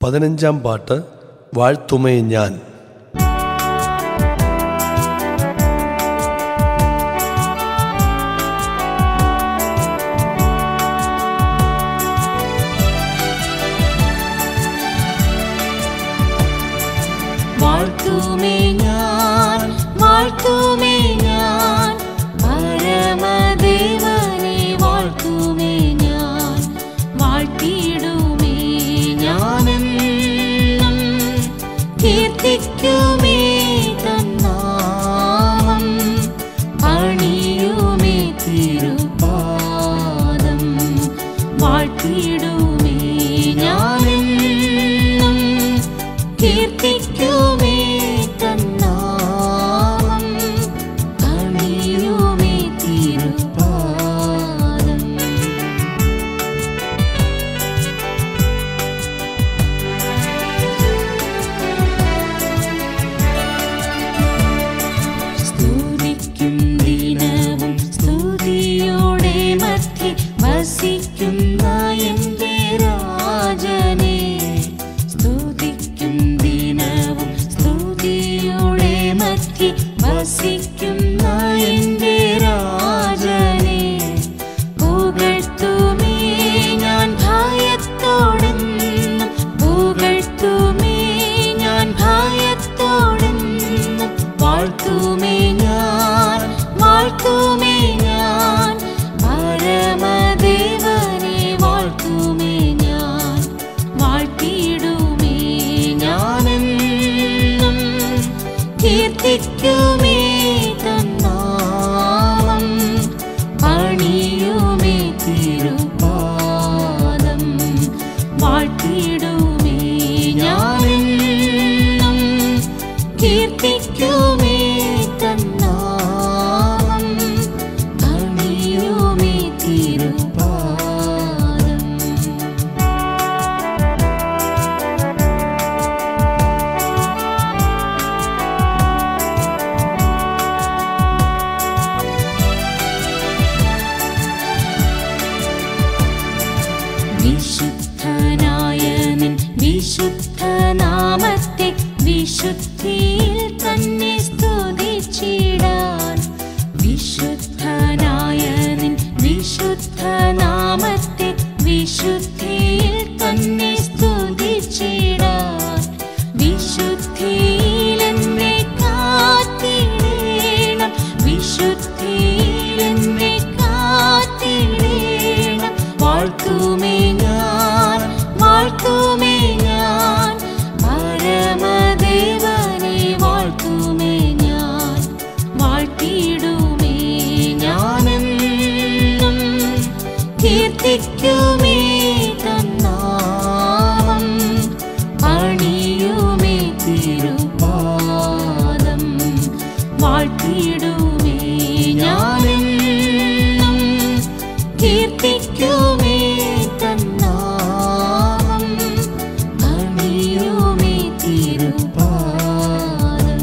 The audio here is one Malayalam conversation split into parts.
പതിനഞ്ചാം പാട്ട് വാഴ്ത്തുമേ ഞാൻ വാഴ്ത്തുമേ ഞാൻ വാഴ്ത്തുമേ ഞാൻ പരമദേവനെ വാഴ്ത്തുമേ ഞാൻ വാഴ്ത്തിയിടുമേ ഞാനെന്നും കീർത്തിക്കുമേ തന്നാമം പണിയുമേ തിരുപാദം വാഴ്ത്തിയിടുമേ ഞാനെന്നും കീർത്തിക്കുമേ തന്നാമം പണിയുമേ തിരുപാദം സ്തുതിക്കും ദിനവും സ്തുതിയോടെ മധ്യ വസിക്കുന്ന എൻ്റെ രാജനെ സ്തുതിക്കും ദിനവും സ്തുതിയോടെ മധ്യ വസിക്കുന്ന എൻ്റെ രാജനെ പുകഴ്ത്തുമേ ഞാൻ ഭയത്തോടെന്നും പുകഴ്ത്തുമേ ഞാൻ ഭയത്തോടെന്നും വാഴ്ത്തുമേ ഞാൻ വാഴ്ത്തുമേ ഞാൻ പരമദേവനെ വാഴ്ത്തുമേ ഞാൻ വാഴ്ത്തിയിടുമേ ഞാനെന്നും കീർത്തിക്കുമേ തന്നാമം പണിയുമേ തിരുപാദം വാഴ്ത്തിയിടുമേ ഞാനെന്നും കീർത്തിക്കുമേ തന്നാമം പണിയുമേ തിരുപാദം വിശുദ്ധനായ നിൻ വിശുദ്ധ നാമത്തെ വിശുദ്ധിയിൽ തന്നെ സ്തുതിച്ചിടാൻ വിശുദ്ധനായ നിൻ വിശുദ്ധ നാമത്തെ വിശുദ്ധിയിൽ തന്നെ സ്തുതിച്ചിടാൻ വിശുദ്ധിയിൽ എന്നെ കാത്തിടേണം വിശുദ്ധിയിൽ എന്നെ കാത്തിടേണം വാഴ്ത്തുമേ ഞാൻ വാഴ്ത്തുമേ ഞാൻ പരമദേവനെ വാഴ്ത്തുമേ ഞാൻ വാഴ്ത്തിയിടുമേ ഞാനെന്നും കീർത്തിക്കുമേ തന്നാമം പണിയുമേ തിരുപാദം വാഴ്ത്തിയിടുമേ ഞാനെന്നും കീർത്തിക്കുമേ തന്നാമം പണിയുമേ തിരുപാദം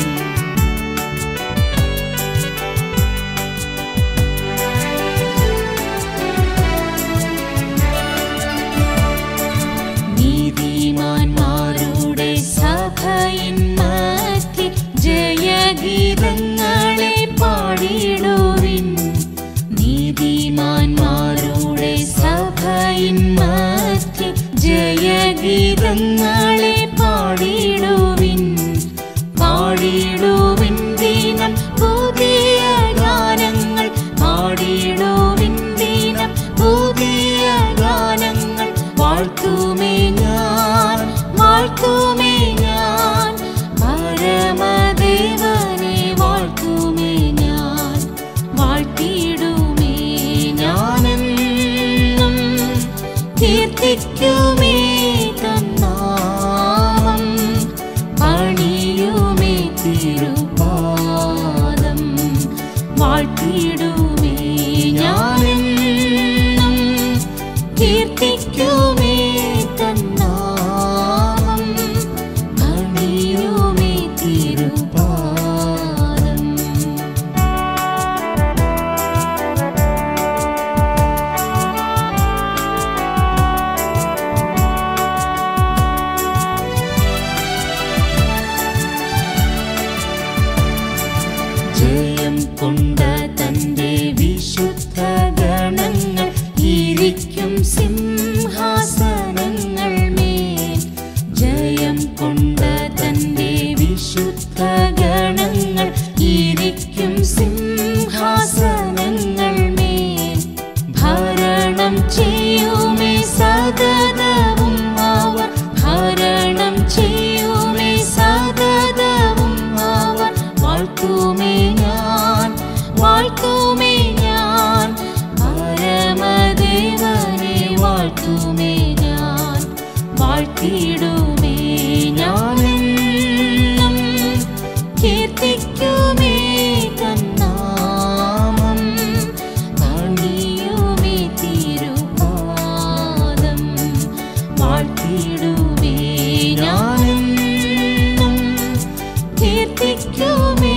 നീതിമാന്മാരുടെ സഭയിൻ മധ്യ ജയഗീതങ്ങളെ പാടിടുവിൻ നീതിമാന്മാരുടെ സഭയിൻ മധ്യ ജയഗീതങ്ങളെ പാടിടുവിൻ പാടിടുവിൻ ദിനം പുതിയ ഗാനങ്ങൾ പാടിടുവിൻ ദിനം പുതിയ ഗാനങ്ങൾ വാഴ്ത്തുമേ ഞാൻ വാഴ്ത്തുമേ ഞാൻ പരമദേവനെ വാഴ്ത്തുമേ ഞാൻ വാഴ്ത്തിയിടുമേ ഞാനെന്നും കീർത്തിക്കുമേ തന്നാമം വാഴ്ത്തിടുമേ ഞാനെന്നും കീർത്തിക്കുമേ തന്നാമം പണിയുമേ തിരുപാദം വാഴ്ത്തിടുമേ ഞാനെന്നും കീർത്തിക്കുമേ